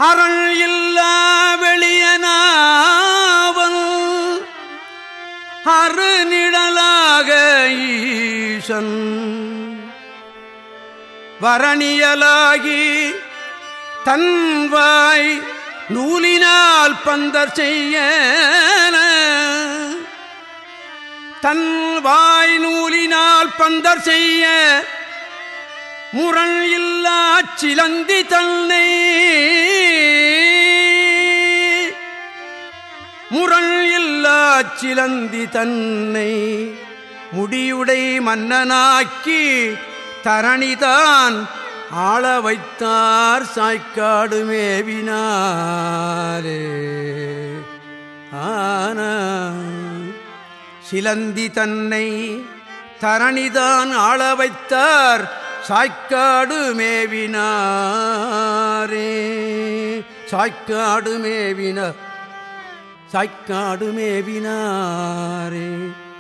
அருள் இல்லா வெளியனாவல் அருநிழலாக ஈசன் வரணியலாகி தன்வாய் நூலினால் பந்தர் செய்ய தன் வாய் நூலினால் பந்தர் செய்ய முரண் இல்லா சிலந்தி தன்னை முரண் இல்லா சிலந்தி தன்னை முடியுடை மன்னனாக்கி தரணிதான் ஆள வைத்தார் சாய்க்காடு மேவினாரே ஆன சிலந்தி தன்னை தரணிதான் ஆள வைத்தார் சாய்க்காடு மேவினாரே சாய்க்காடு மேவின சாய்க்காடு மேவினாரே